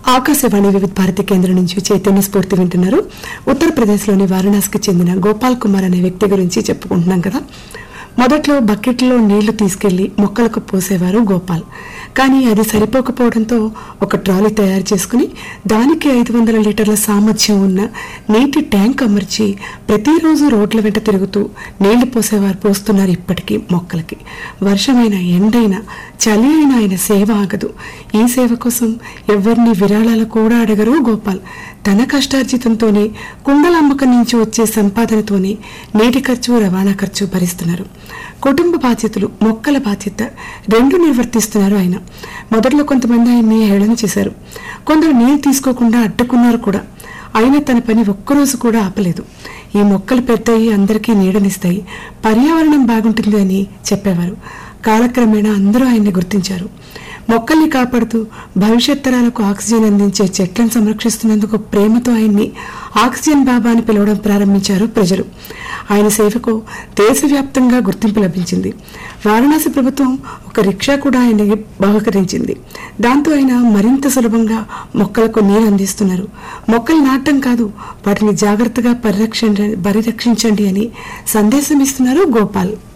ఆకాశవాణి వివిధ భారతి కేంద్రం నుంచి చైతన్య స్ఫూర్తి వింటున్నారు ఉత్తరప్రదేశ్లోని వారణాసికి చెందిన గోపాల్ కుమార్ అనే వ్యక్తి గురించి చెప్పుకుంటున్నాం కదా మొదట్లో బకెట్లో నీళ్లు తీసుకెళ్లి మొక్కలకు పోసేవారు గోపాల్ కానీ అది సరిపోకపోవడంతో ఒక ట్రాలీ తయారు చేసుకుని దానికి ఐదు వందల లీటర్ల సామర్థ్యం ఉన్న నీటి ట్యాంక్ అమర్చి ప్రతిరోజు రోడ్ల వెంట తిరుగుతూ నీళ్లు పోసేవారు పోస్తున్నారు ఇప్పటికీ మొక్కలకి వర్షమైన ఎండైనా చలి అయినా ఆయన సేవ ఆగదు ఈ సేవ కోసం ఎవరిని విరాళాలు కూడా అడగరు గోపాల్ తన కష్టార్జితంతోనే కుండల అమ్మకం నుంచి వచ్చే సంపాదనతోనే నీటి ఖర్చు రవాణా ఖర్చు భరిస్తున్నారు కుటుంబ బాధ్యతలు మొక్కల బాధ్యత రెండు నిర్వర్తిస్తున్నారు ఆయన మొదట్లో కొంతమంది ఆయన్ని హేళన చేశారు కొందరు నీరు తీసుకోకుండా అడ్డుకున్నారు కూడా ఆయన తన పని ఒక్కరోజు కూడా ఆపలేదు ఈ మొక్కలు పెద్దయి అందరికీ నీడనిస్తాయి పర్యావరణం బాగుంటుంది అని చెప్పేవారు కాలక్రమేణా అందరూ ఆయన్ని గుర్తించారు మొక్కల్ని కాపాడుతూ భవిష్యత్ తరాలకు ఆక్సిజన్ అందించే చెట్లను సంరక్షిస్తున్నందుకు ప్రేమతో ఆయన్ని ఆక్సిజన్ బాబా అని పిలవడం ప్రారంభించారు ప్రజలు ఆయన సేవకు దేశవ్యాప్తంగా గుర్తింపు లభించింది వారణాసి ప్రభుత్వం ఒక రిక్షా కూడా ఆయనకి బహుకరించింది దాంతో ఆయన మరింత సులభంగా మొక్కలకు నీరు అందిస్తున్నారు మొక్కలు నాటం కాదు వాటిని జాగ్రత్తగా పరిరక్షణ పరిరక్షించండి అని సందేశం ఇస్తున్నారు గోపాల్